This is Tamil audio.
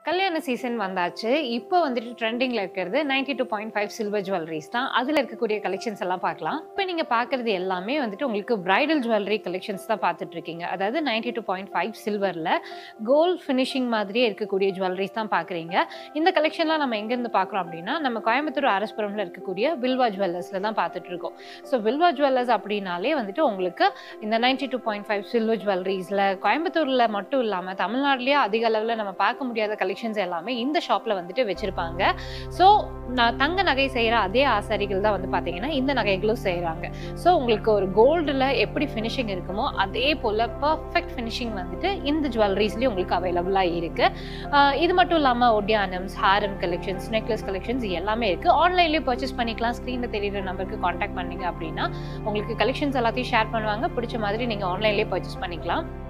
கல்யாண சீசன் வந்தாச்சு இப்போ வந்துட்டு ட்ரெண்டிங்கில் இருக்கிறது ninety two point five silver jewelleries தான் அதில் இருக்கக்கூடிய கலெக்ஷன்ஸ் எல்லாம் பார்க்கலாம் இப்போ நீங்கள் பார்க்குறது எல்லாமே வந்துட்டு உங்களுக்கு பிரைடல் ஜுவல்லரி கலெக்ஷன்ஸ் தான் பார்த்துட்டு இருக்கீங்க அதாவது நைன்டி டூ பாயிண்ட் ஃபைவ் சில்வரில் கோல்ட் ஃபினிஷிங் மாதிரியே இருக்கக்கூடிய ஜுவல்லரிஸ் தான் பார்க்குறீங்க இந்த கலெக்ஷன்லாம் நம்ம எங்கேருந்து பார்க்குறோம் அப்படின்னா நம்ம கோயம்புத்தூர் அரஸ்புரமில் இருக்கக்கூடிய வில்வா ஜுவல்லர்ஸில் தான் பார்த்துட்டு இருக்கோம் ஸோ வில்வா ஜுவல்லர்ஸ் அப்படின்னாலே வந்துட்டு உங்களுக்கு இந்த ninety two point five silver ஜுவல்லரிஸில் கோயம்புத்தூரில் மட்டும் இல்லாமல் தமிழ்நாட்டிலேயே அதிக அளவில் நம்ம பார்க்க முடியாத கலெக்ஷன்ஸ் எல்லாமே இந்த ஷாப்பில் வந்துட்டு வச்சுருப்பாங்க ஸோ நான் தங்க நகை செய்கிற அதே ஆசாரிகள் தான் வந்து பார்த்தீங்கன்னா இந்த நகைகளும் செய்கிறாங்க ஸோ உங்களுக்கு ஒரு கோல்டில் எப்படி ஃபினிஷிங் இருக்குமோ அதே போல் பர்ஃபெக்ட் ஃபினிஷிங் வந்துட்டு இந்த ஜுவல்லரிஸ்லேயும் உங்களுக்கு அவைலபிளாக இருக்குது இது மட்டும் இல்லாமல் ஒடியானம்ஸ் ஹாரம் கலெக்ஷன்ஸ் நெக்லஸ் கலெக்ஷன்ஸ் எல்லாமே இருக்குது ஆன்லைன்லேயே பர்ச்சேஸ் பண்ணிக்கலாம் ஸ்க்ரீனில் தெரியுற நம்பருக்கு காண்டாக்ட் பண்ணீங்க அப்படின்னா உங்களுக்கு கலெக்ஷன்ஸ் எல்லாத்தையும் ஷேர் பண்ணுவாங்க பிடிச்ச மாதிரி நீங்கள் ஆன்லைன்லேயே பர்ச்சேஸ் பண்ணிக்கலாம்